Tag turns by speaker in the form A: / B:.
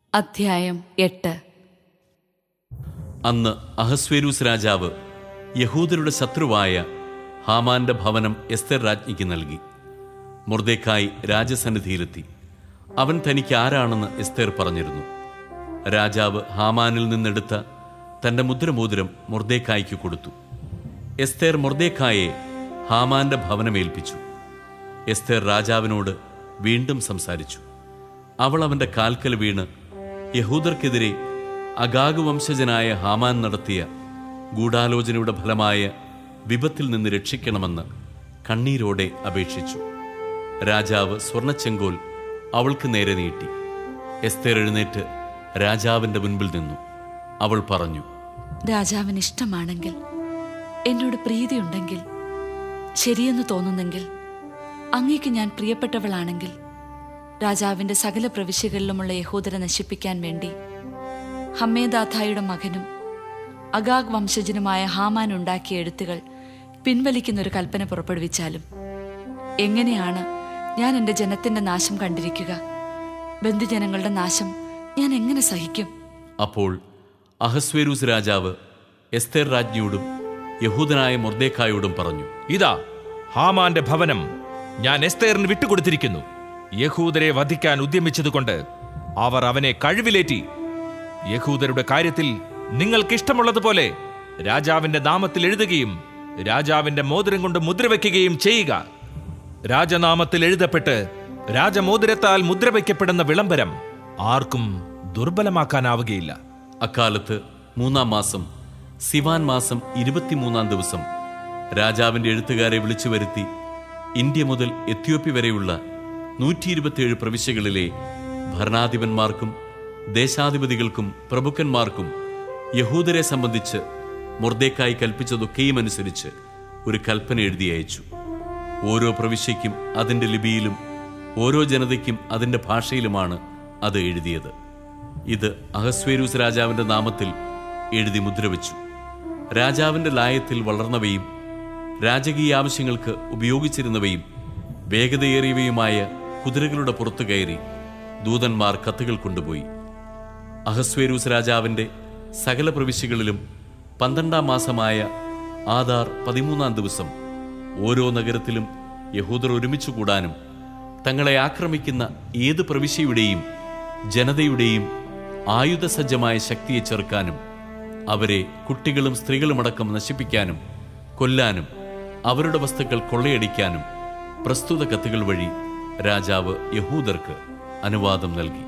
A: അധ്യായം എട്ട്
B: അന്ന് അഹസ്വേരൂസ് രാജാവ് യഹൂദരുടെ ശത്രുവായ ഹാമാന്റെ ഭവനം എസ്തർ രാജ്ഞിക്ക് നൽകി മൊർദേക്കായി രാജസന്നിധിയിലെത്തി അവൻ തനിക്ക് ആരാണെന്ന് എസ്തേർ പറഞ്ഞിരുന്നു രാജാവ് ഹാമാനിൽ നിന്നെടുത്ത തന്റെ മുദ്രമോതിരം മൊർദേക്കായ്ക്ക് കൊടുത്തു എസ്തേർ മൊർദേക്കായെ ഹാമാന്റെ ഭവനമേൽപ്പിച്ചു എസ്തേർ രാജാവിനോട് വീണ്ടും സംസാരിച്ചു അവൾ അവന്റെ കാൽക്കൽ വീണ് യഹൂദർക്കെതിരെ അഗാഗ് വംശജനായ ഹാമാൻ നടത്തിയ ഗൂഢാലോചനയുടെ ഫലമായ വിപത്തിൽ നിന്ന് രക്ഷിക്കണമെന്ന് കണ്ണീരോടെ അപേക്ഷിച്ചു രാജാവ് സ്വർണച്ചെങ്കോൽ അവൾക്ക് നേരെ നീട്ടി എസ്തേർ എഴുന്നേറ്റ് രാജാവിന്റെ മുൻപിൽ നിന്നു അവൾ പറഞ്ഞു
A: രാജാവിന് ഇഷ്ടമാണെങ്കിൽ എന്നോട് പ്രീതിയുണ്ടെങ്കിൽ ശരിയെന്ന് തോന്നുന്നെങ്കിൽ അങ്ങേക്ക് ഞാൻ പ്രിയപ്പെട്ടവളാണെങ്കിൽ രാജാവിന്റെ സകല പ്രവിശ്യകളിലുമുള്ള യഹൂദരെ നശിപ്പിക്കാൻ വേണ്ടി ഹമ്മേദാഥായുടെ മകനും അഗാഗ് വംശജനുമായ ഹാമാൻ ഉണ്ടാക്കിയ എഴുത്തുകൾ പിൻവലിക്കുന്ന ഒരു കൽപ്പന പുറപ്പെടുവിച്ചാലും എങ്ങനെയാണ് ഞാൻ എൻ്റെ ജനത്തിന്റെ നാശം കണ്ടിരിക്കുക ബന്ധുജനങ്ങളുടെ നാശം ഞാൻ എങ്ങനെ സഹിക്കും
B: അപ്പോൾ അഹസ്വേരൂസ് രാജാവ് എസ്തേർ രാജ്ഞിയോടും യഹൂദനായ മൊർദേക്കായോടും പറഞ്ഞു
C: ഇതാ ഹാമാന്റെ ഭവനം ഞാൻ എസ്തേറിന് വിട്ടുകൊടുത്തിരിക്കുന്നു യഹൂദരെ വധിക്കാൻ ഉദ്യമിച്ചതുകൊണ്ട് അവർ അവനെ കഴിവിലേറ്റി യഹൂദരുടെ കാര്യത്തിൽ നിങ്ങൾക്കിഷ്ടമുള്ളതുപോലെ രാജാവിന്റെ നാമത്തിൽ എഴുതുകയും രാജാവിന്റെ മോതിരം കൊണ്ട് മുദ്രവെക്കുകയും ചെയ്യുക രാജനാമത്തിൽ എഴുതപ്പെട്ട് രാജമോതിരത്താൽ മുദ്രവയ്ക്കപ്പെടുന്ന വിളംബരം ആർക്കും ദുർബലമാക്കാനാവുകയില്ല
B: അക്കാലത്ത് മൂന്നാം മാസം സിവാൻ മാസം ഇരുപത്തിമൂന്നാം ദിവസം രാജാവിന്റെ എഴുത്തുകാരെ വിളിച്ചു വരുത്തി ഇന്ത്യ മുതൽ എത്യോപ്യ വരെയുള്ള നൂറ്റി ഇരുപത്തിയേഴ് പ്രവിശ്യകളിലെ ഭരണാധിപന്മാർക്കും ദേശാധിപതികൾക്കും പ്രഭുക്കന്മാർക്കും യഹൂദരെ സംബന്ധിച്ച് മൊർദേക്കായി കൽപ്പിച്ചതൊക്കെയും അനുസരിച്ച് ഒരു കൽപ്പന എഴുതി അയച്ചു ഓരോ പ്രവിശ്യയ്ക്കും അതിന്റെ ലിപിയിലും ഓരോ ജനതയ്ക്കും അതിന്റെ ഭാഷയിലുമാണ് അത് എഴുതിയത് ഇത് അഹസ്വേരൂസ് രാജാവിന്റെ നാമത്തിൽ എഴുതി മുദ്രവെച്ചു രാജാവിന്റെ ലായത്തിൽ വളർന്നവയും രാജകീയ ആവശ്യങ്ങൾക്ക് ഉപയോഗിച്ചിരുന്നവയും വേഗതയേറിയവയുമായ കുതിരകളുടെ പുറത്തു കയറി ദൂതന്മാർ കത്തുകൾ കൊണ്ടുപോയി അഹസ്വേരൂസ് രാജാവിന്റെ സകല പ്രവിശ്യകളിലും പന്ത്രണ്ടാം മാസമായ ആധാർ പതിമൂന്നാം ദിവസം ഓരോ നഗരത്തിലും യഹൂദർ ഒരുമിച്ച് കൂടാനും തങ്ങളെ ആക്രമിക്കുന്ന ഏത് പ്രവിശ്യയുടെയും ജനതയുടെയും ആയുധസജ്ജമായ ശക്തിയെ ചെറുക്കാനും അവരെ കുട്ടികളും സ്ത്രീകളുമടക്കം നശിപ്പിക്കാനും കൊല്ലാനും അവരുടെ വസ്തുക്കൾ കൊള്ളയടിക്കാനും പ്രസ്തുത കത്തുകൾ വഴി രാജാവ് യഹൂദർക്ക് അനുവാദം നൽകി